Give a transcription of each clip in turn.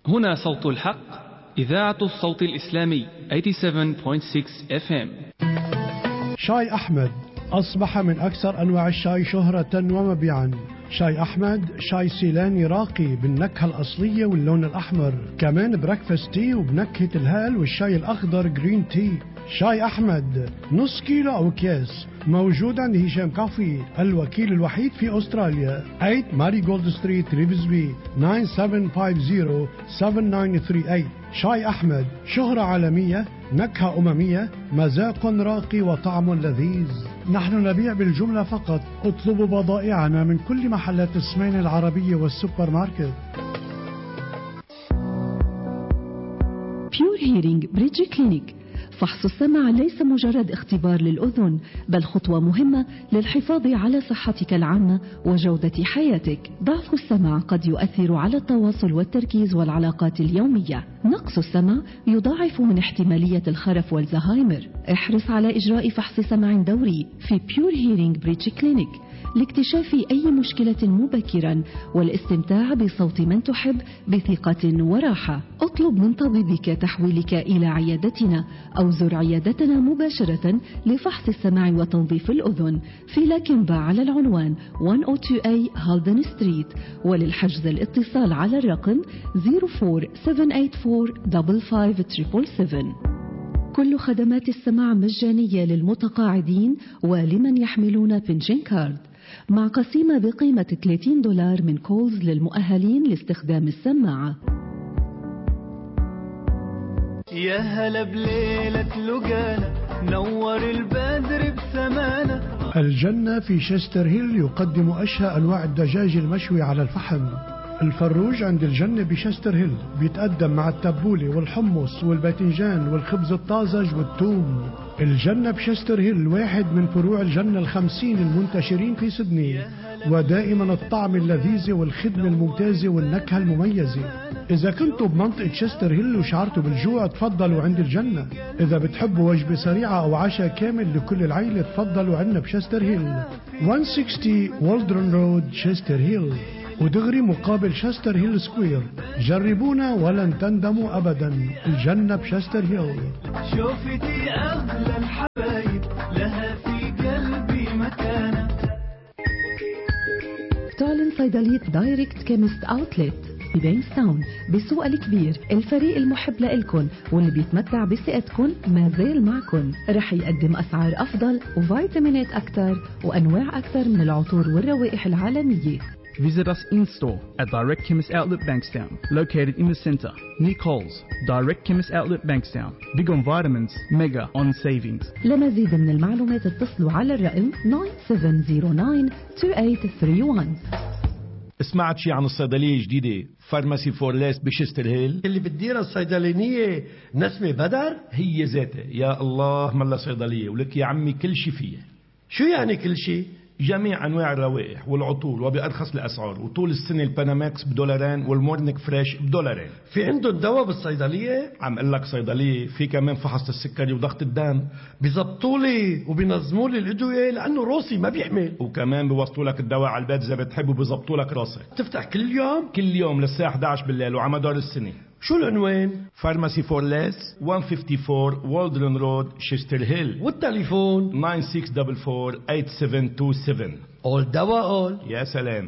هنا صوت الحق إذاعة الصوت الإسلامي 87.6 FM شاي أحمد أصبح من أكثر أنواع الشاي شهرة ومبيعا شاي أحمد شاي سيلاني راقي بالنكهة الأصلية واللون الأحمر كمان بريكفاست تي وبنكهة الهال والشاي الأخضر جرين تي شاي أحمد نص كيلو أو أكياس موجود عند هشام كافي الوكيل الوحيد في أستراليا 8 ماري جولد ستريت ريفزبي 9750-7938 شاي أحمد شهرة عالمية نكهة أممية مذاق راقي وطعم لذيذ نحن نبيع بالجملة فقط اطلبوا بضائعنا من كل محلات السمين العربية والسوبر ماركت بيور هيرينج بريدج كلينيك فحص السمع ليس مجرد اختبار للأذن بل خطوة مهمة للحفاظ على صحتك العامة وجودة حياتك ضعف السمع قد يؤثر على التواصل والتركيز والعلاقات اليومية نقص السمع يضاعف من احتمالية الخرف والزهايمر احرص على إجراء فحص سمع دوري في بيور هيرينج بريتش كلينيك لاكتشاف أي مشكلة مبكرا والاستمتاع بصوت من تحب بثقة وراحة اطلب من طبيبك تحويلك إلى عيادتنا أو زر عيادتنا مباشرة لفحص السمع وتنظيف الأذن في لاكنبا على العنوان 102A هالدن ستريت وللحجز الاتصال على الرقم 04784 كل خدمات السماع مجانية للمتقاعدين ولمن يحملون بنشن كارد مع قسيمة بقيمة 30 دولار من كولز للمؤهلين لاستخدام السماعة يا هلا بليلة لقانا نور البدر بسمانا الجنة في شستر هيل يقدم أشهى أنواع الدجاج المشوي على الفحم الفروج عند الجنة بشستر هيل بيتقدم مع التبولة والحمص والباذنجان والخبز الطازج والثوم الجنة بشستر هيل واحد من فروع الجنة الخمسين المنتشرين في سدني ودائما الطعم اللذيذ والخدمة الممتازة والنكهة المميزة إذا كنتوا بمنطقة شستر هيل وشعرتوا بالجوع تفضلوا عند الجنة إذا بتحبوا وجبة سريعة أو عشاء كامل لكل العيلة تفضلوا عنا بشستر هيل 160 والدرن رود شستر هيل ودغري مقابل شستر هيل سكوير جربونا ولن تندموا أبدا الجنة بشستر هيل شوفتي أغلى الحبايب لها في قلبي مكانة تعلن صيدلية دايركت كيمست اوتلت ببينستاون بالسوق الكبير الفريق المحب لإلكن واللي بيتمتع بثقتكن ما زال معكن رح يقدم أسعار أفضل وفيتامينات أكثر وأنواع أكثر من العطور والروائح العالمية Visit us in store at Direct Chemist Outlet Bankstown, located in the centre, near Coles. Direct Chemist Outlet Bankstown. Big on vitamins, mega on savings. لمزيد من المعلومات اتصلوا على الرقم 97092831 سمعت شي عن الصيدلية الجديدة فارماسي فورليس بشستر هيل اللي بتديرها الصيدلانية نسمة بدر هي ذاتها يا الله ملا صيدلية ولك يا عمي كل شي فيها شو يعني كل شيء جميع انواع الروائح والعطور وبارخص الاسعار وطول السنه الباناماكس بدولارين والمورنيك فريش بدولارين في عندهم دواء بالصيدلية عم اقول لك صيدليه في كمان فحص السكري وضغط الدم بيزبطوا لي وبينظموا لي الادوية لانه روسي ما بيحمل وكمان بيوصلوا لك الدواء على البيت اذا بتحب وبيظبطوا لك راسك تفتح كل يوم كل يوم للساعه 11 بالليل وعلى مدار السنه شو العنوان فارماسي فور ليس 154 والدرن رود شستر هيل والتليفون 9644 اول دواء اول يا سلام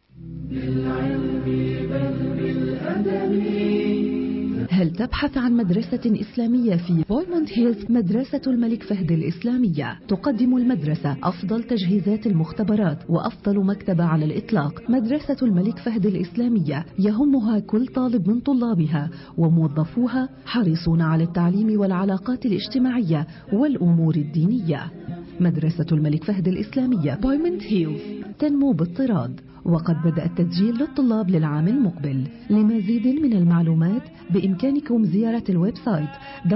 هل تبحث عن مدرسة إسلامية في بويموند هيلز مدرسة الملك فهد الإسلامية تقدم المدرسة أفضل تجهيزات المختبرات وأفضل مكتبة على الإطلاق مدرسة الملك فهد الإسلامية يهمها كل طالب من طلابها وموظفوها حريصون على التعليم والعلاقات الاجتماعية والأمور الدينية مدرسة الملك فهد الإسلامية بويموند هيلز تنمو باضطراد وقد بدأ التسجيل للطلاب للعام المقبل لمزيد من المعلومات بإمكانكم زيارة الويب سايت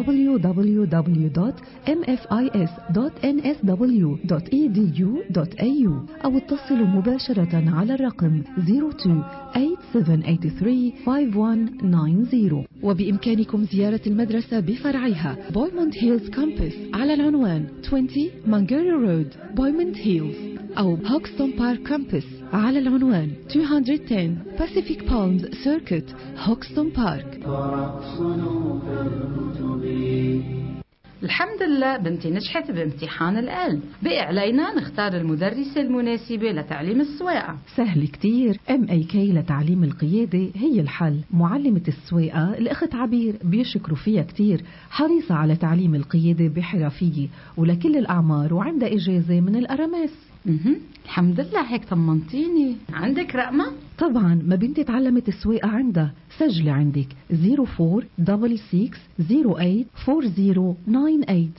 www.mfis.nsw.edu.au أو اتصلوا مباشرة على الرقم 02-8783-5190 وبإمكانكم زيارة المدرسة بفرعها بويموند هيلز كامبس على العنوان 20 مانجيري رود بويموند هيلز أو هوكستون بارك كامبس على العنوان 210 Pacific Palms Circuit هوكستون بارك الحمد لله بنتي نجحت بامتحان العلم بقي علينا نختار المدرسة المناسبة لتعليم السواقة سهل كتير ام اي كي لتعليم القيادة هي الحل معلمة السواقة الأخت عبير بيشكروا فيها كتير حريصة على تعليم القيادة بحرفية ولكل الأعمار وعندها إجازة من الأرامس مهم. الحمد لله هيك طمنتيني عندك رقمة؟ طبعا ما بنتي تعلمت السواقة عندها سجلي عندك 0466084098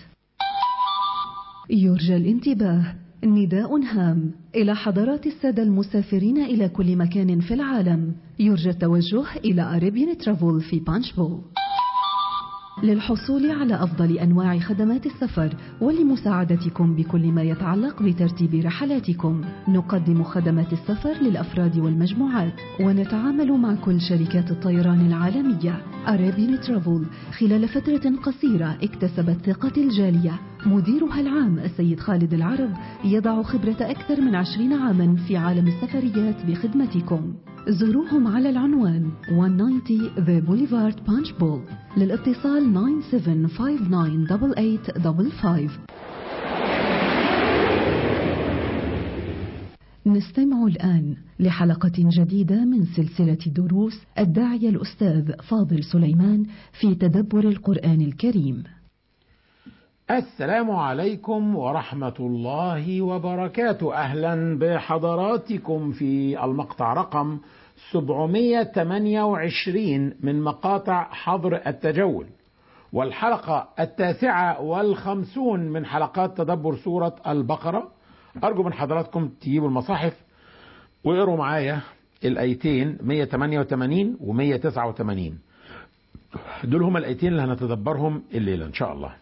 يرجى الانتباه نداء هام إلى حضرات السادة المسافرين إلى كل مكان في العالم يرجى التوجه إلى أريبيان ترافل في بانشفول للحصول على أفضل أنواع خدمات السفر ولمساعدتكم بكل ما يتعلق بترتيب رحلاتكم نقدم خدمات السفر للأفراد والمجموعات ونتعامل مع كل شركات الطيران العالمية أرابين ترافل خلال فترة قصيرة اكتسبت ثقة الجالية مديرها العام السيد خالد العرب يضع خبرة أكثر من عشرين عاما في عالم السفريات بخدمتكم زوروهم على العنوان 190 The Boulevard Punch Bowl للاتصال 97598855 نستمع الآن لحلقة جديدة من سلسلة دروس الداعية الأستاذ فاضل سليمان في تدبر القرآن الكريم السلام عليكم ورحمة الله وبركاته أهلا بحضراتكم في المقطع رقم 728 من مقاطع حظر التجول والحلقة التاسعة والخمسون من حلقات تدبر سورة البقرة أرجو من حضراتكم تجيبوا المصاحف واقروا معايا الآيتين 188 و 189 دول هما الآيتين اللي هنتدبرهم الليلة إن شاء الله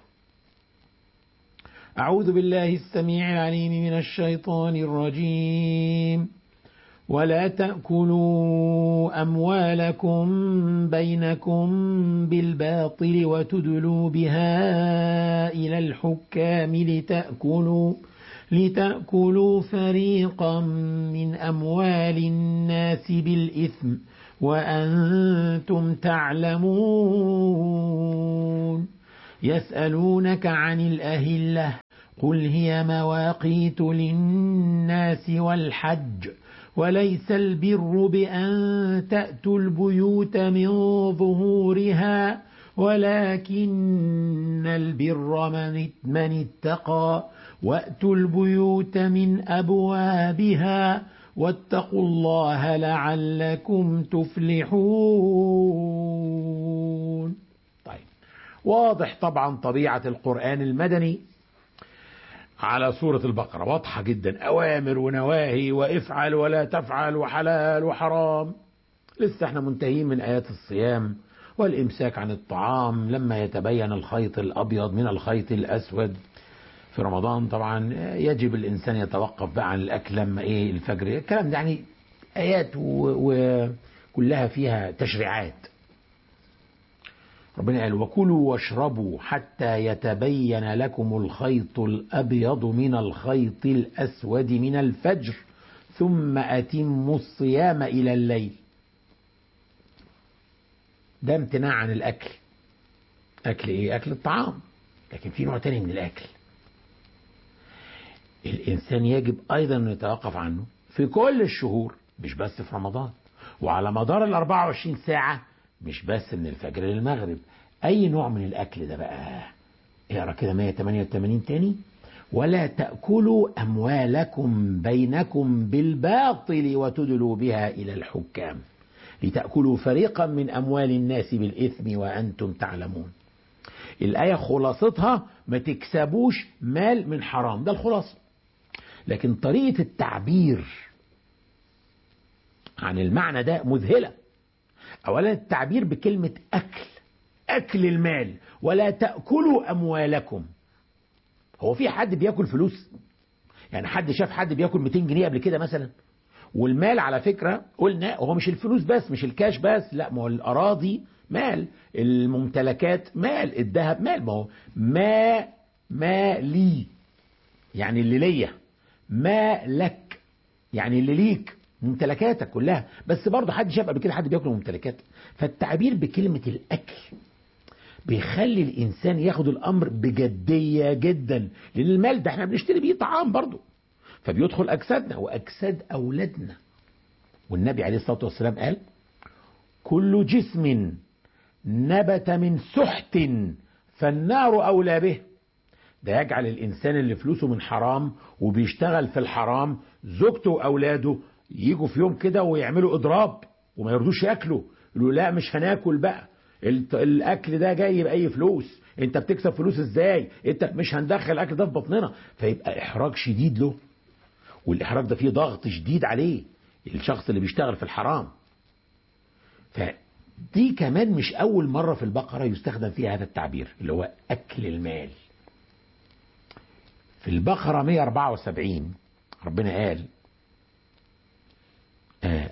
أعوذ بالله السميع العليم من الشيطان الرجيم ولا تأكلوا أموالكم بينكم بالباطل وتدلوا بها إلى الحكام لتأكلوا لتأكلوا فريقا من أموال الناس بالإثم وأنتم تعلمون يسألونك عن الأهلة قل هي مواقيت للناس والحج وليس البر بأن تأتوا البيوت من ظهورها ولكن البر من, من اتقى وأتوا البيوت من أبوابها واتقوا الله لعلكم تفلحون طيب واضح طبعا طبيعة القرآن المدني على سورة البقرة واضحة جدا أوامر ونواهي وافعل ولا تفعل وحلال وحرام لسه احنا منتهين من آيات الصيام والإمساك عن الطعام لما يتبين الخيط الأبيض من الخيط الأسود في رمضان طبعا يجب الإنسان يتوقف بقى عن الأكل لما إيه الفجر الكلام ده يعني آيات وكلها فيها تشريعات ربنا قال وكلوا واشربوا حتى يتبين لكم الخيط الأبيض من الخيط الأسود من الفجر ثم أتموا الصيام إلى الليل ده امتناع عن الأكل أكل إيه؟ أكل الطعام لكن في نوع تاني من الأكل الإنسان يجب أيضا أن يتوقف عنه في كل الشهور مش بس في رمضان وعلى مدار ال 24 ساعة مش بس من الفجر للمغرب أي نوع من الأكل ده بقى اقرا كده 188 تاني ولا تأكلوا أموالكم بينكم بالباطل وتدلوا بها إلى الحكام لتأكلوا فريقا من أموال الناس بالإثم وأنتم تعلمون الآية خلاصتها ما تكسبوش مال من حرام ده الخلاصة لكن طريقة التعبير عن المعنى ده مذهلة أولا التعبير بكلمة أكل أكل المال ولا تأكلوا أموالكم هو في حد بياكل فلوس يعني حد شاف حد بياكل 200 جنيه قبل كده مثلا والمال على فكرة قلنا هو مش الفلوس بس مش الكاش بس لا ما هو الأراضي مال الممتلكات مال الذهب مال ما هو ما ما لي يعني اللي ليا ما لك يعني اللي ليك ممتلكاتك كلها بس برضه حد شاف قبل كده حد بياكل ممتلكات فالتعبير بكلمة الأكل بيخلي الإنسان ياخد الأمر بجدية جدا لأن المال ده احنا بنشتري بيه طعام برضه فبيدخل أجسادنا وأجساد أولادنا والنبي عليه الصلاة والسلام قال كل جسم نبت من سحت فالنار أولى به ده يجعل الإنسان اللي فلوسه من حرام وبيشتغل في الحرام زوجته وأولاده يجوا في يوم كده ويعملوا إضراب وما يرضوش ياكلوا يقولوا لا مش هناكل بقى الت- الأكل ده جاي بأي فلوس أنت بتكسب فلوس إزاي أنت مش هندخل الأكل ده في بطننا فيبقى إحراج شديد له والإحراج ده فيه ضغط شديد عليه الشخص اللي بيشتغل في الحرام فدي كمان مش أول مرة في البقرة يستخدم فيها هذا التعبير اللي هو أكل المال في البقرة 174 ربنا قال آه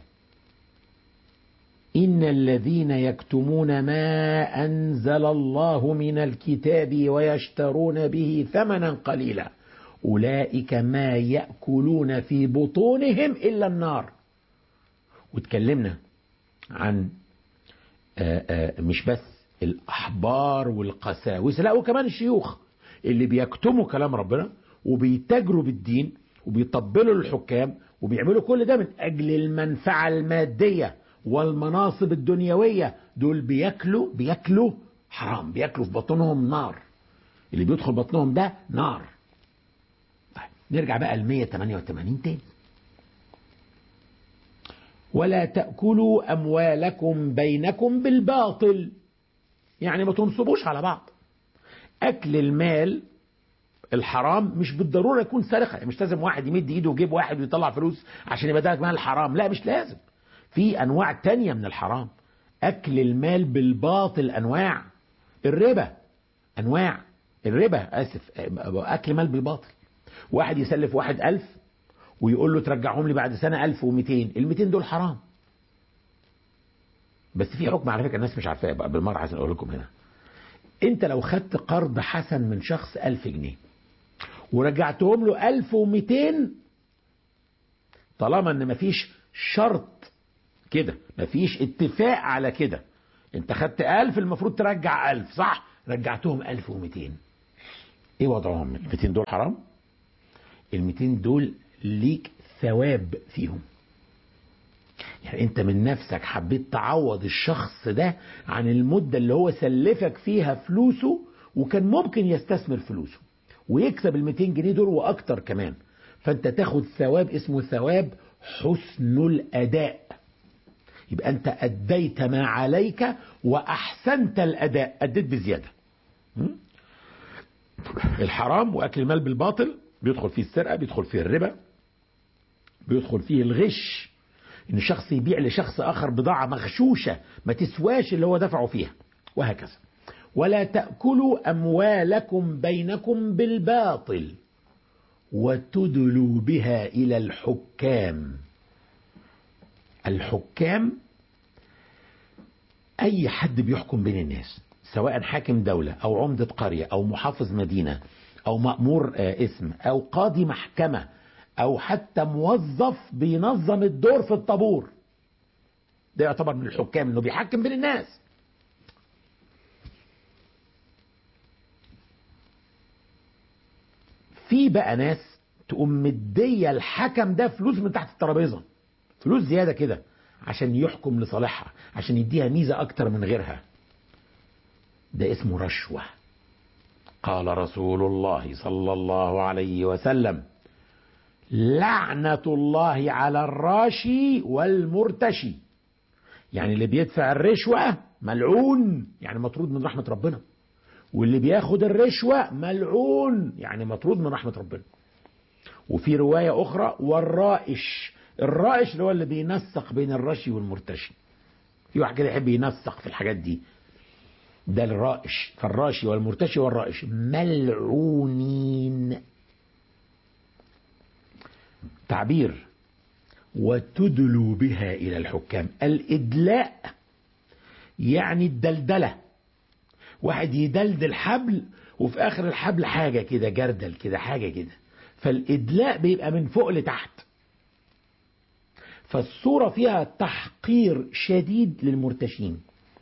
إن الذين يكتمون ما أنزل الله من الكتاب ويشترون به ثمنا قليلا أولئك ما يأكلون في بطونهم إلا النار واتكلمنا عن آه، آه، مش بس الأحبار والقساوسة لا وكمان الشيوخ اللي بيكتموا كلام ربنا وبيتاجروا بالدين وبيطبلوا للحكام وبيعملوا كل ده من أجل المنفعة المادية والمناصب الدنيوية دول بياكلوا بياكلوا حرام بياكلوا في بطنهم نار اللي بيدخل بطنهم ده نار طيب نرجع بقى ل 188 تاني ولا تأكلوا أموالكم بينكم بالباطل يعني ما تنصبوش على بعض أكل المال الحرام مش بالضرورة يكون سرقة يعني مش لازم واحد يمد ايده ويجيب واحد ويطلع فلوس عشان يبقى ده مال حرام لا مش لازم في أنواع تانية من الحرام أكل المال بالباطل أنواع الربا أنواع الربا آسف أكل مال بالباطل واحد يسلف واحد ألف ويقول له ترجعهم لي بعد سنة ألف ومئتين المئتين دول حرام بس في حكم على فكرة الناس مش عارفاه بقى بالمرة عشان أقول لكم هنا أنت لو خدت قرض حسن من شخص ألف جنيه ورجعتهم له ألف ومئتين طالما ان مفيش شرط كده مفيش اتفاق على كده انت خدت ألف المفروض ترجع ألف صح رجعتهم ألف ومئتين ايه وضعهم المئتين دول حرام المئتين دول ليك ثواب فيهم يعني انت من نفسك حبيت تعوض الشخص ده عن المدة اللي هو سلفك فيها فلوسه وكان ممكن يستثمر فلوسه ويكسب ال 200 جنيه دول واكتر كمان فانت تاخد ثواب اسمه ثواب حسن الاداء يبقى انت اديت ما عليك واحسنت الاداء اديت بزياده م? الحرام واكل المال بالباطل بيدخل فيه السرقه بيدخل فيه الربا بيدخل فيه الغش ان شخص يبيع لشخص اخر بضاعه مغشوشه ما تسواش اللي هو دفعه فيها وهكذا ولا تاكلوا اموالكم بينكم بالباطل وتدلوا بها الى الحكام الحكام اي حد بيحكم بين الناس سواء حاكم دولة او عمدة قرية او محافظ مدينة او مأمور اسم او قاضي محكمة او حتى موظف بينظم الدور في الطابور ده يعتبر من الحكام انه بيحكم بين الناس في بقى ناس تقوم مدية الحكم ده فلوس من تحت الترابيزة فلوس زيادة كده عشان يحكم لصالحها عشان يديها ميزة أكتر من غيرها ده اسمه رشوة قال رسول الله صلى الله عليه وسلم لعنة الله على الراشي والمرتشي يعني اللي بيدفع الرشوة ملعون يعني مطرود من رحمة ربنا واللي بياخد الرشوة ملعون يعني مطرود من رحمة ربنا وفي رواية أخرى والرائش الرائش اللي هو اللي بينسق بين الرشي والمرتشي في واحد كده يحب ينسق في الحاجات دي ده الرائش فالراشي والمرتشي والرائش ملعونين تعبير وتدلوا بها إلى الحكام الإدلاء يعني الدلدلة واحد يدلدل حبل وفي آخر الحبل حاجة كده جردل كده حاجة كده فالإدلاء بيبقى من فوق لتحت فالصورة فيها تحقير شديد للمرتشين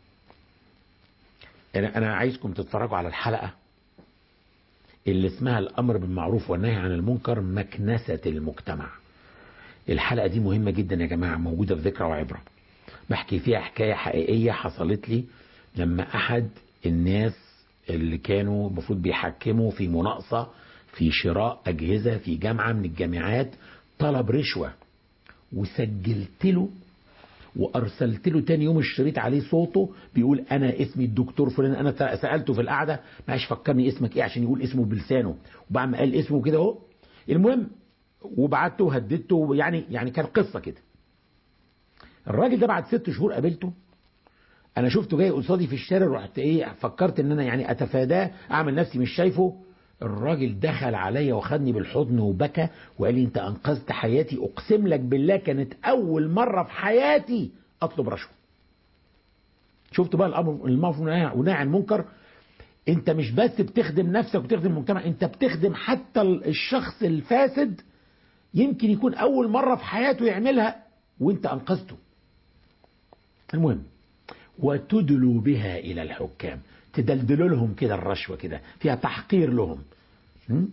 أنا أنا عايزكم تتفرجوا على الحلقة اللي اسمها الأمر بالمعروف والنهي عن المنكر مكنسة المجتمع الحلقة دي مهمة جدا يا جماعة موجودة في ذكرى وعبرة بحكي فيها حكاية حقيقية حصلت لي لما أحد الناس اللي كانوا المفروض بيحكموا في مناقصة في شراء أجهزة في جامعة من الجامعات طلب رشوة وسجلت له وارسلت له تاني يوم الشريط عليه صوته بيقول انا اسمي الدكتور فلان انا سالته في القعده معلش فكرني اسمك ايه عشان يقول اسمه بلسانه وبعد ما قال اسمه كده اهو المهم وبعته وهددته يعني يعني كان قصه كده الراجل ده بعد ست شهور قابلته انا شفته جاي قصادي في الشارع رحت ايه فكرت ان انا يعني اتفاداه اعمل نفسي مش شايفه الراجل دخل عليا وخدني بالحضن وبكى وقال لي انت انقذت حياتي اقسم لك بالله كانت اول مره في حياتي اطلب رشوه شفت بقى الامر المعروف والنهي عن المنكر انت مش بس بتخدم نفسك وبتخدم المجتمع انت بتخدم حتى الشخص الفاسد يمكن يكون اول مره في حياته يعملها وانت انقذته المهم وتدلوا بها الى الحكام تدلدلوا لهم كده الرشوة كده فيها تحقير لهم م?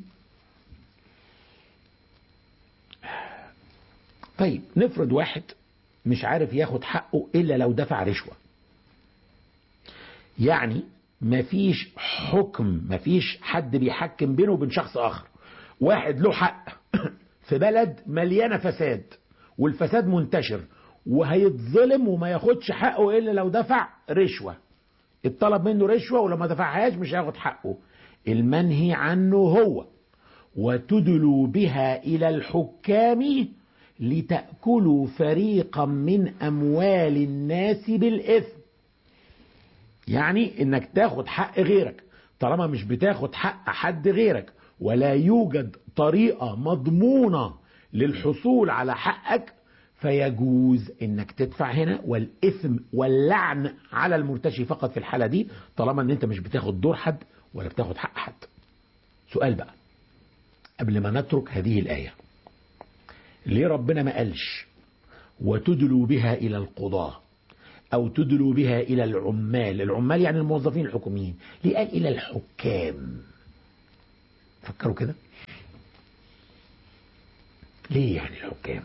طيب نفرض واحد مش عارف ياخد حقه إلا لو دفع رشوة يعني مفيش حكم مفيش حد بيحكم بينه وبين شخص آخر واحد له حق في بلد مليانة فساد والفساد منتشر وهيتظلم وما ياخدش حقه إلا لو دفع رشوة اتطلب منه رشوة ولما دفعهاش مش هياخد حقه المنهي عنه هو وتدلوا بها إلى الحكام لتأكلوا فريقا من أموال الناس بالإثم يعني إنك تاخد حق غيرك طالما مش بتاخد حق حد غيرك ولا يوجد طريقة مضمونة للحصول على حقك فيجوز انك تدفع هنا والاثم واللعن على المرتشي فقط في الحاله دي طالما ان انت مش بتاخد دور حد ولا بتاخد حق حد. سؤال بقى قبل ما نترك هذه الايه. ليه ربنا ما قالش وتدلوا بها الى القضاه او تدلوا بها الى العمال، العمال يعني الموظفين الحكوميين، ليه قال الى الحكام؟ فكروا كده؟ ليه يعني الحكام؟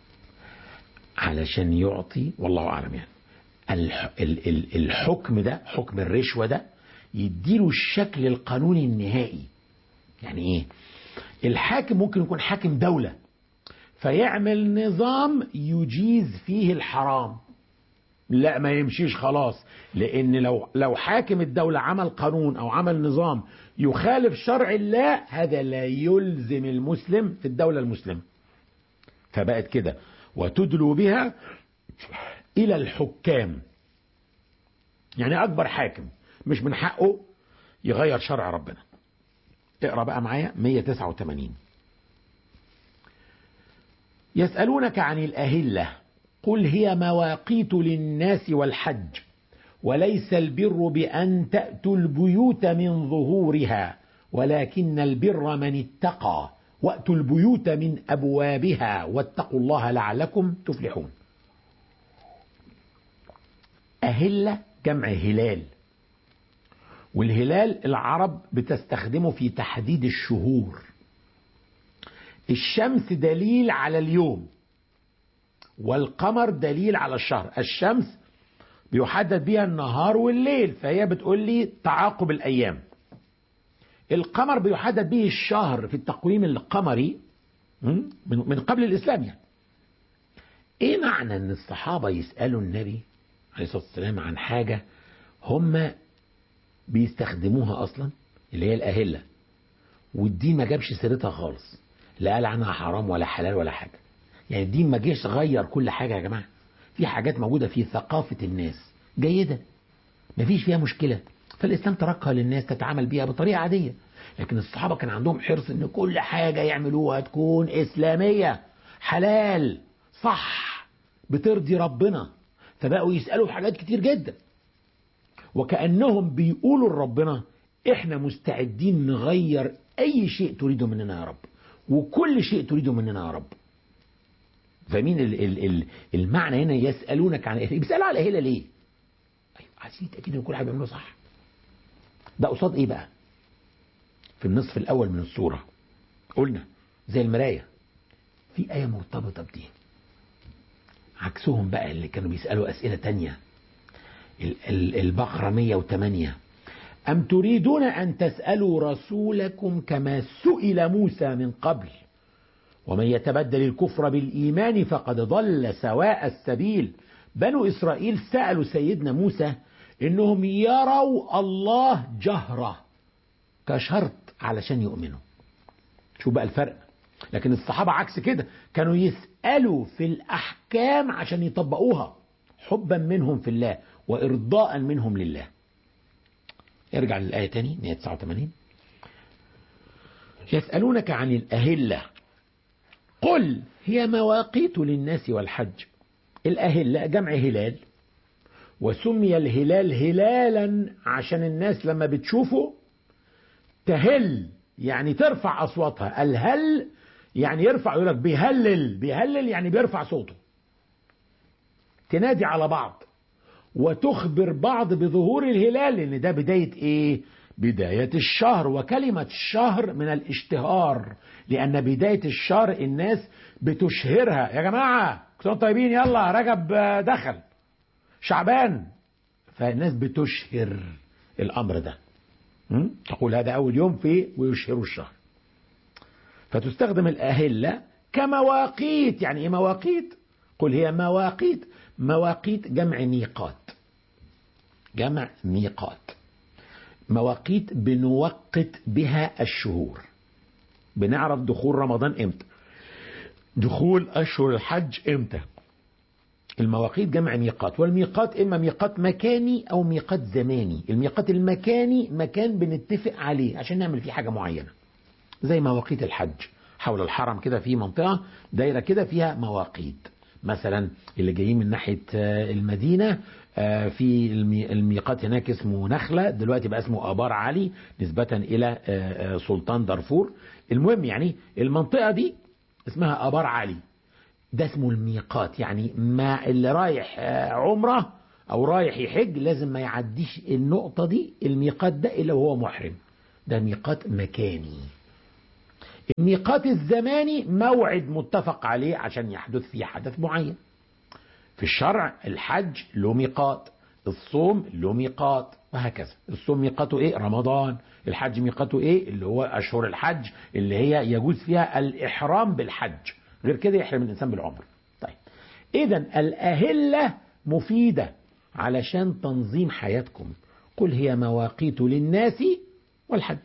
علشان يعطي والله اعلم يعني الح... ال... ال... الحكم ده حكم الرشوه ده يديله الشكل القانوني النهائي يعني ايه الحاكم ممكن يكون حاكم دوله فيعمل نظام يجيز فيه الحرام لا ما يمشيش خلاص لان لو لو حاكم الدوله عمل قانون او عمل نظام يخالف شرع الله هذا لا يلزم المسلم في الدوله المسلمه فبقت كده وتدلوا بها إلى الحكام يعني أكبر حاكم مش من حقه يغير شرع ربنا اقرأ بقى معايا 189 يسألونك عن الأهلة قل هي مواقيت للناس والحج وليس البر بأن تأتوا البيوت من ظهورها ولكن البر من اتقى وأتوا البيوت من أبوابها واتقوا الله لعلكم تفلحون أهلة جمع هلال والهلال العرب بتستخدمه في تحديد الشهور الشمس دليل على اليوم والقمر دليل على الشهر الشمس بيحدد بيها النهار والليل فهي بتقول لي تعاقب الأيام القمر بيحدد به الشهر في التقويم القمري من قبل الإسلام يعني ايه معنى ان الصحابة يسألوا النبي عليه الصلاة والسلام عن حاجة هم بيستخدموها اصلا اللي هي الاهلة والدين ما جابش سيرتها خالص لا قال عنها حرام ولا حلال ولا حاجة يعني الدين ما جيش غير كل حاجة يا جماعة في حاجات موجودة في ثقافة الناس جيدة مفيش فيها مشكلة فالإسلام تركها للناس تتعامل بيها بطريقة عادية لكن الصحابة كان عندهم حرص ان كل حاجة يعملوها تكون إسلامية حلال صح بترضي ربنا فبقوا يسألوا في حاجات كتير جدا وكأنهم بيقولوا لربنا احنا مستعدين نغير اي شيء تريده مننا يا رب وكل شيء تريده مننا يا رب فاهمين ال- ال- ال- المعنى هنا يسالونك عن الاهله بيسالوا على الاهله ليه؟ ايوه عايزين يتاكدوا ان كل حاجه بيعملوها صح ده قصاد ايه بقى؟ في النصف الاول من السوره قلنا زي المرايه في ايه مرتبطه بدي عكسهم بقى اللي كانوا بيسالوا اسئله تانية ال- ال- البقره 108 أم تريدون أن تسألوا رسولكم كما سئل موسى من قبل ومن يتبدل الكفر بالإيمان فقد ضل سواء السبيل بنو إسرائيل سألوا سيدنا موسى إنهم يروا الله جهرة كشرط علشان يؤمنوا شو بقى الفرق لكن الصحابة عكس كده كانوا يسألوا في الأحكام عشان يطبقوها حبا منهم في الله وإرضاء منهم لله ارجع للآية تاني 189 يسألونك عن الأهلة قل هي مواقيت للناس والحج الأهلة جمع هلال وسمي الهلال هلالا عشان الناس لما بتشوفه تهل يعني ترفع أصواتها الهل يعني يرفع يقول لك بيهلل بيهلل يعني بيرفع صوته تنادي على بعض وتخبر بعض بظهور الهلال لان ده بدايه ايه بدايه الشهر وكلمه الشهر من الاشتهار لان بدايه الشهر الناس بتشهرها يا جماعه كنتوا طيبين يلا رجب آه، دخل شعبان فالناس بتشهر الامر ده م? تقول هذا اول يوم في ويشهروا الشهر فتستخدم الاهله كمواقيت يعني ايه مواقيت قل هي مواقيت مواقيت جمع ميقات جمع ميقات مواقيت بنوقت بها الشهور بنعرف دخول رمضان امتى دخول اشهر الحج امتى المواقيت جمع ميقات والميقات اما ميقات مكاني او ميقات زماني الميقات المكاني مكان بنتفق عليه عشان نعمل فيه حاجه معينه زي مواقيت الحج حول الحرم كده في منطقه دايره كده فيها مواقيت مثلا اللي جايين من ناحيه آه، المدينه آه، في المي- الميقات هناك اسمه نخله دلوقتي بقى اسمه ابار علي نسبه الى آه، آه، سلطان دارفور المهم يعني المنطقه دي اسمها ابار علي ده اسمه الميقات يعني ما اللي رايح آه، عمره او رايح يحج لازم ما يعديش النقطه دي الميقات ده الا وهو محرم ده ميقات مكاني الميقات الزماني موعد متفق عليه عشان يحدث فيه حدث معين في الشرع الحج له ميقات الصوم له ميقات وهكذا الصوم ميقاته ايه رمضان الحج ميقاته ايه اللي هو اشهر الحج اللي هي يجوز فيها الاحرام بالحج غير كده يحرم الانسان بالعمر طيب اذا الاهله مفيده علشان تنظيم حياتكم قل هي مواقيت للناس والحج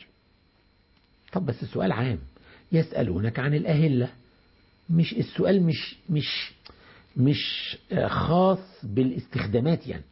طب بس السؤال عام يسألونك عن الأهلة مش السؤال مش مش مش آه، خاص بالاستخدامات يعني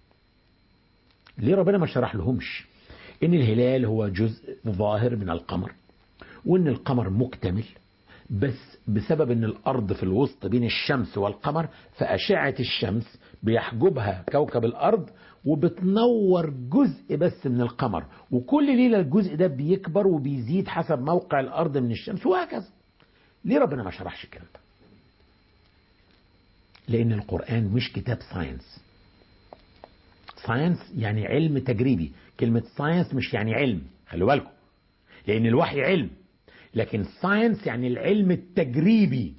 ليه ربنا ما شرح لهمش ان الهلال هو جزء ظاهر من القمر وان القمر مكتمل بس بسبب ان الارض في الوسط بين الشمس والقمر فاشعه الشمس بيحجبها كوكب الارض وبتنور جزء بس من القمر وكل ليله الجزء ده بيكبر وبيزيد حسب موقع الارض من الشمس وهكذا ليه ربنا ما شرحش الكلام ده لان القران مش كتاب ساينس ساينس يعني علم تجريبي كلمه ساينس مش يعني علم خلوا بالكم لان الوحي علم لكن ساينس يعني العلم التجريبي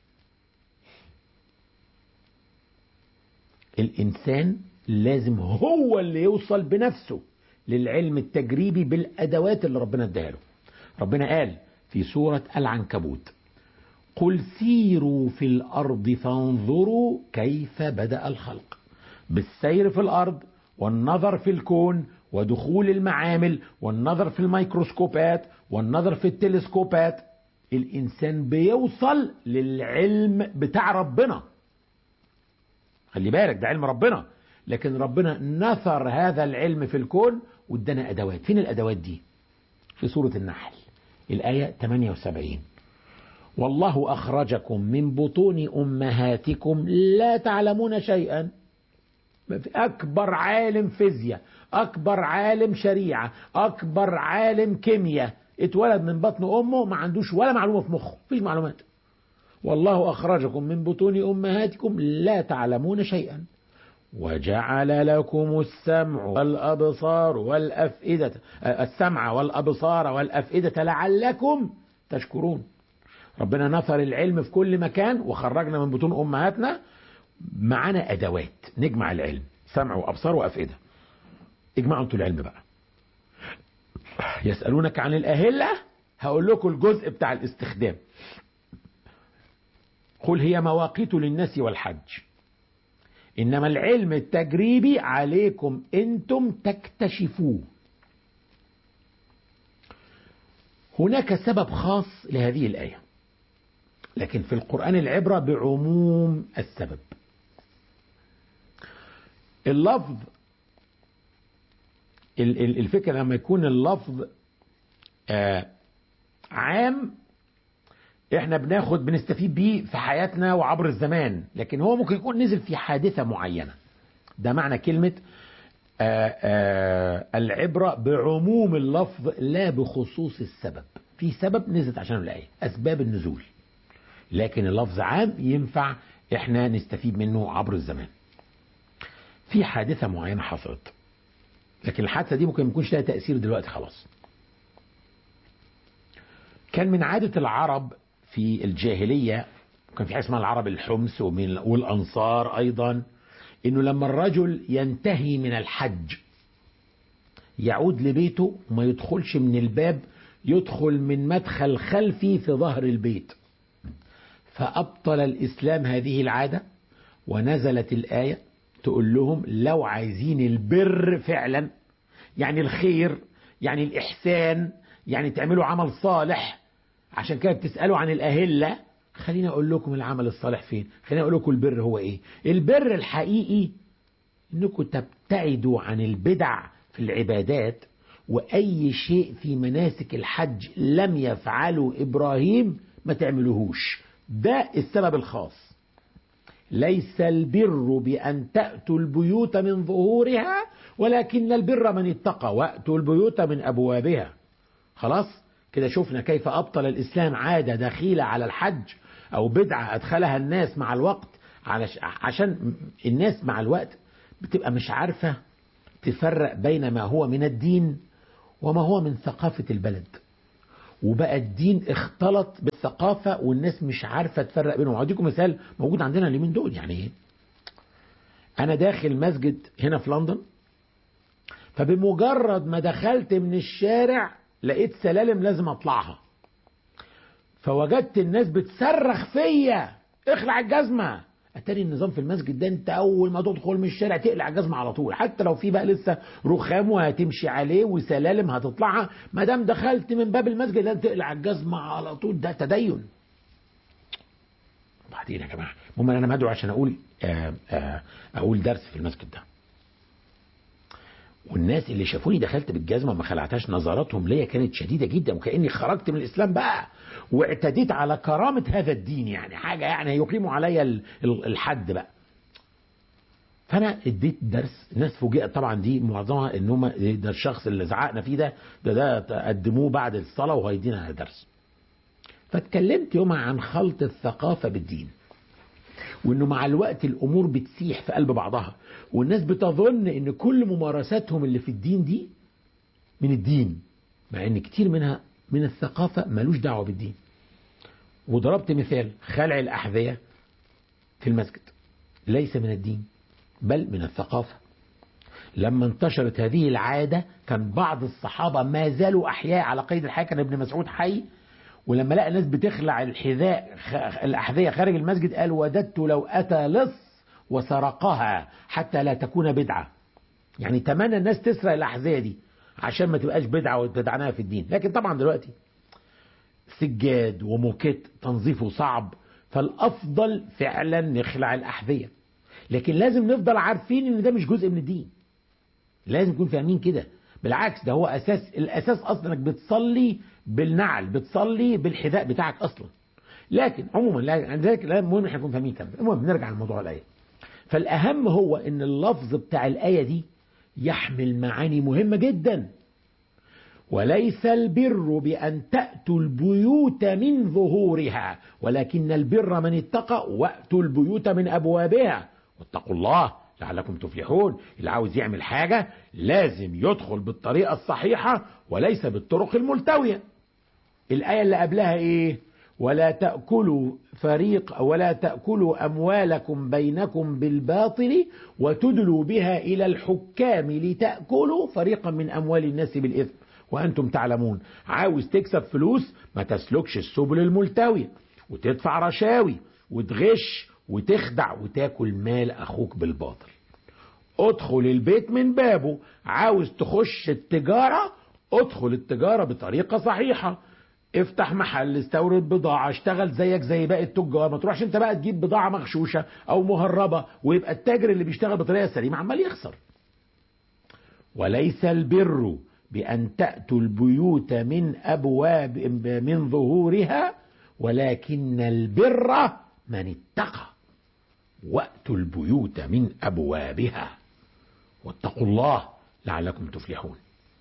الإنسان لازم هو اللي يوصل بنفسه للعلم التجريبي بالأدوات اللي ربنا اداها له ربنا قال في سورة العنكبوت قل سيروا في الأرض فانظروا كيف بدأ الخلق بالسير في الأرض والنظر في الكون ودخول المعامل والنظر في الميكروسكوبات والنظر في التلسكوبات الإنسان بيوصل للعلم بتاع ربنا خلي بالك ده علم ربنا لكن ربنا نثر هذا العلم في الكون وادانا أدوات فين الأدوات دي في سورة النحل الآية 78 والله أخرجكم من بطون أمهاتكم لا تعلمون شيئا أكبر عالم فيزياء أكبر عالم شريعة أكبر عالم كيمياء اتولد من بطن أمه ما عندوش ولا معلومة في مخه مفيش معلومات والله أخرجكم من بطون أمهاتكم لا تعلمون شيئا وجعل لكم السمع والأبصار والأفئدة السمع والأبصار والأفئدة لعلكم تشكرون ربنا نثر العلم في كل مكان وخرجنا من بطون أمهاتنا معانا أدوات نجمع العلم سمع وأبصار وأفئدة اجمعوا انتوا العلم بقى يسألونك عن الأهلة هقول لكم الجزء بتاع الاستخدام قل هي مواقيت للناس والحج إنما العلم التجريبي عليكم أنتم تكتشفوه هناك سبب خاص لهذه الآية لكن في القرآن العبرة بعموم السبب اللفظ الفكرة لما يكون اللفظ آه عام احنا بناخد بنستفيد بيه في حياتنا وعبر الزمان لكن هو ممكن يكون نزل في حادثة معينة ده معنى كلمة آآ آآ العبرة بعموم اللفظ لا بخصوص السبب في سبب نزلت عشان الآية أسباب النزول لكن اللفظ عام ينفع احنا نستفيد منه عبر الزمان في حادثة معينة حصلت لكن الحادثة دي ممكن ما يكونش لها تأثير دلوقتي خلاص كان من عادة العرب في الجاهلية كان في حاجة اسمها العرب الحمس والأنصار أيضا إنه لما الرجل ينتهي من الحج يعود لبيته وما يدخلش من الباب يدخل من مدخل خلفي في ظهر البيت فأبطل الإسلام هذه العادة ونزلت الآية تقول لهم لو عايزين البر فعلا يعني الخير يعني الإحسان يعني تعملوا عمل صالح عشان كده بتسألوا عن الأهلة خليني أقول لكم العمل الصالح فين خليني أقول لكم البر هو إيه البر الحقيقي إنكم تبتعدوا عن البدع في العبادات وأي شيء في مناسك الحج لم يفعله إبراهيم ما تعملوهوش ده السبب الخاص ليس البر بأن تأتوا البيوت من ظهورها ولكن البر من اتقى وأتوا البيوت من أبوابها خلاص كده شفنا كيف أبطل الإسلام عادة دخيلة على الحج أو بدعة أدخلها الناس مع الوقت عشان الناس مع الوقت بتبقى مش عارفة تفرق بين ما هو من الدين وما هو من ثقافة البلد وبقى الدين اختلط بالثقافة والناس مش عارفة تفرق بينهم أديكم مثال موجود عندنا اليومين دول يعني ايه أنا داخل مسجد هنا في لندن فبمجرد ما دخلت من الشارع لقيت سلالم لازم اطلعها فوجدت الناس بتصرخ فيا اخلع الجزمه اتاري النظام في المسجد ده انت اول ما تدخل من الشارع تقلع الجزمه على طول حتى لو في بقى لسه رخام وهتمشي عليه وسلالم هتطلعها ما دام دخلت من باب المسجد لازم تقلع الجزمه على طول ده تدين بعدين يا جماعه المهم انا مدعو عشان اقول آآ آآ اقول درس في المسجد ده والناس اللي شافوني دخلت بالجزمه ما خلعتهاش نظراتهم ليا كانت شديده جدا وكاني خرجت من الاسلام بقى واعتديت على كرامه هذا الدين يعني حاجه يعني يقيموا عليا الحد بقى فانا اديت درس الناس فوجئت طبعا دي معظمها ان هم ده الشخص اللي زعقنا فيه ده ده ده قدموه بعد الصلاه وهيدينا درس فاتكلمت يومها عن خلط الثقافه بالدين وانه مع الوقت الامور بتسيح في قلب بعضها والناس بتظن ان كل ممارساتهم اللي في الدين دي من الدين مع ان كتير منها من الثقافة ملوش دعوة بالدين وضربت مثال خلع الأحذية في المسجد ليس من الدين بل من الثقافة لما انتشرت هذه العادة كان بعض الصحابة ما زالوا أحياء على قيد الحياة كان ابن مسعود حي ولما لقى الناس بتخلع الحذاء الأحذية خارج المسجد قال وددت لو أتى لص وسرقها حتى لا تكون بدعة يعني تمنى الناس تسرق الأحذية دي عشان ما تبقاش بدعة وتدعناها في الدين لكن طبعا دلوقتي سجاد وموكيت تنظيفه صعب فالأفضل فعلا نخلع الأحذية لكن لازم نفضل عارفين ان ده مش جزء من الدين لازم نكون فاهمين كده بالعكس ده هو اساس الاساس اصلا انك بتصلي بالنعل بتصلي بالحذاء بتاعك اصلا لكن عموما لذلك المهم احنا نكون فاهمين كده المهم نرجع لموضوع الايه فالاهم هو ان اللفظ بتاع الايه دي يحمل معاني مهمه جدا وليس البر بأن تأتوا البيوت من ظهورها ولكن البر من اتقى وأتوا البيوت من أبوابها واتقوا الله لعلكم تفلحون اللي عاوز يعمل حاجة لازم يدخل بالطريقة الصحيحة وليس بالطرق الملتوية الآية اللي قبلها إيه ولا تأكلوا فريق ولا تأكلوا أموالكم بينكم بالباطل وتدلوا بها إلى الحكام لتأكلوا فريقا من أموال الناس بالإثم وأنتم تعلمون عاوز تكسب فلوس ما تسلكش السبل الملتوية وتدفع رشاوي وتغش وتخدع وتاكل مال أخوك بالباطل ادخل البيت من بابه عاوز تخش التجارة ادخل التجارة بطريقة صحيحة افتح محل استورد بضاعة اشتغل زيك زي باقي التجار ما تروحش انت بقى تجيب بضاعة مغشوشة او مهربة ويبقى التاجر اللي بيشتغل بطريقة سليمة عمال يخسر وليس البر بأن تأتوا البيوت من أبواب من ظهورها ولكن البر من اتقى وأتوا البيوت من أبوابها واتقوا الله لعلكم تفلحون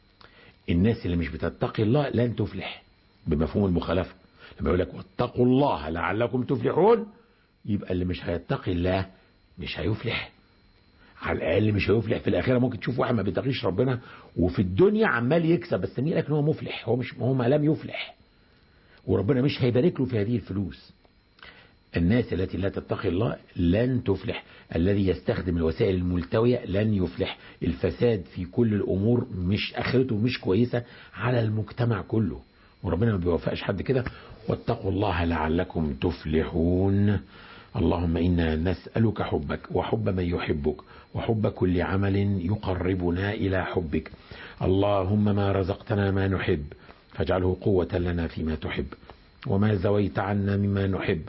الناس اللي مش بتتقي الله لن تفلح بمفهوم المخالفة لما يقول لك واتقوا الله لعلكم تفلحون يبقى اللي مش هيتقي الله مش هيفلح على الاقل مش هيفلح في الاخره ممكن تشوف واحد ما بيتقيش ربنا وفي الدنيا عمال يكسب بس مين قال ان هو مفلح هو مش هو ما لم يفلح وربنا مش هيبارك له في هذه الفلوس الناس التي لا تتقي الله لن تفلح الذي يستخدم الوسائل الملتوية لن يفلح الفساد في كل الأمور مش آخرته مش كويسة على المجتمع كله وربنا ما بيوفقش حد كده واتقوا الله لعلكم تفلحون اللهم إنا نسألك حبك وحب من يحبك وحب كل عمل يقربنا إلى حبك اللهم ما رزقتنا ما نحب فاجعله قوة لنا فيما تحب وما زويت عنا مما نحب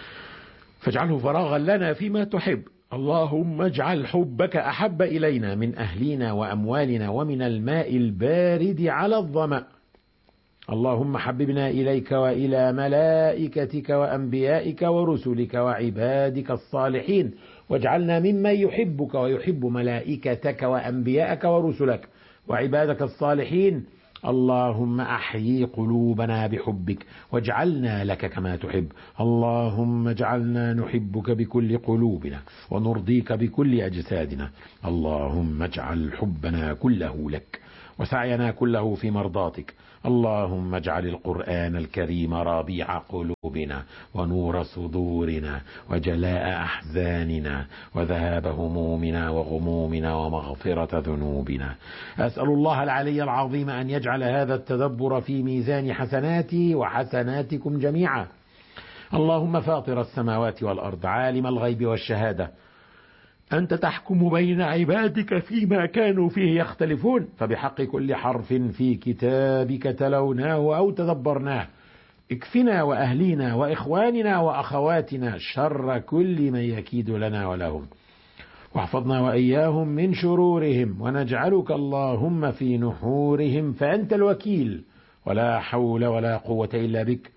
فاجعله فراغا لنا فيما تحب اللهم اجعل حبك أحب إلينا من أهلنا وأموالنا ومن الماء البارد على الظمأ اللهم حببنا إليك وإلى ملائكتك وأنبيائك ورسلك وعبادك الصالحين واجعلنا ممن يحبك ويحب ملائكتك وأنبيائك ورسلك وعبادك الصالحين اللهم أحيي قلوبنا بحبك واجعلنا لك كما تحب اللهم اجعلنا نحبك بكل قلوبنا ونرضيك بكل أجسادنا اللهم اجعل حبنا كله لك وسعينا كله في مرضاتك اللهم اجعل القرآن الكريم ربيع قلوبنا ونور صدورنا وجلاء أحزاننا وذهاب همومنا وغمومنا ومغفرة ذنوبنا أسأل الله العلي العظيم أن يجعل هذا التدبر في ميزان حسناتي وحسناتكم جميعا اللهم فاطر السماوات والأرض عالم الغيب والشهادة أنت تحكم بين عبادك فيما كانوا فيه يختلفون فبحق كل حرف في كتابك تلوناه أو تدبرناه اكفنا وأهلينا وإخواننا وأخواتنا شر كل من يكيد لنا ولهم واحفظنا وإياهم من شرورهم ونجعلك اللهم في نحورهم فأنت الوكيل ولا حول ولا قوة إلا بك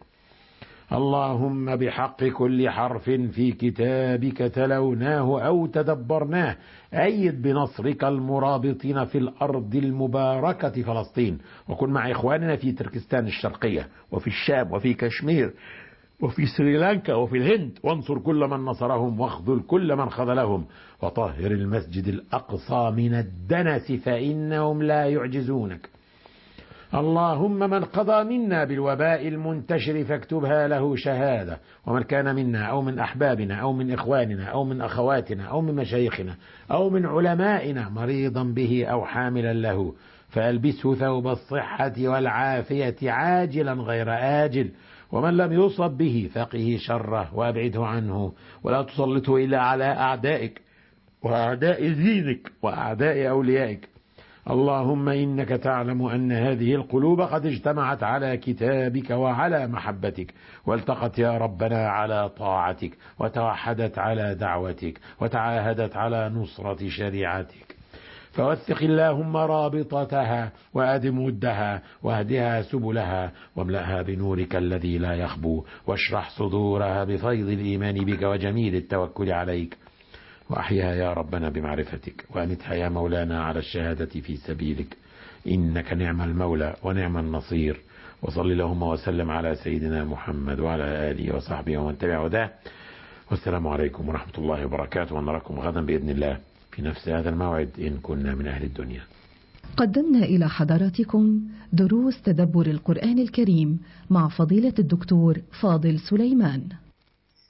اللهم بحق كل حرف في كتابك تلوناه أو تدبرناه أيد بنصرك المرابطين في الأرض المباركة فلسطين وكن مع إخواننا في تركستان الشرقية وفي الشام وفي كشمير وفي سريلانكا وفي الهند وانصر كل من نصرهم واخذل كل من خذلهم وطهر المسجد الأقصى من الدنس فإنهم لا يعجزونك اللهم من قضى منا بالوباء المنتشر فاكتبها له شهادة ومن كان منا أو من أحبابنا أو من إخواننا أو من أخواتنا أو من مشايخنا أو من علمائنا مريضا به أو حاملا له فألبسه ثوب الصحة والعافية عاجلا غير آجل ومن لم يصب به فقه شره وأبعده عنه ولا تسلطه إلا على أعدائك وأعداء دينك وأعداء أوليائك اللهم إنك تعلم أن هذه القلوب قد اجتمعت على كتابك وعلى محبتك والتقت يا ربنا على طاعتك وتوحدت على دعوتك وتعاهدت على نصرة شريعتك فوثق اللهم رابطتها وأدم ودها واهدها سبلها واملأها بنورك الذي لا يخبو واشرح صدورها بفيض الإيمان بك وجميل التوكل عليك وأحيها يا ربنا بمعرفتك وأمتها يا مولانا على الشهادة في سبيلك إنك نعم المولى ونعم النصير وصل اللهم وسلم على سيدنا محمد وعلى آله وصحبه ومن تبع هداه والسلام عليكم ورحمة الله وبركاته ونراكم غدا بإذن الله في نفس هذا الموعد إن كنا من أهل الدنيا قدمنا إلى حضراتكم دروس تدبر القرآن الكريم مع فضيلة الدكتور فاضل سليمان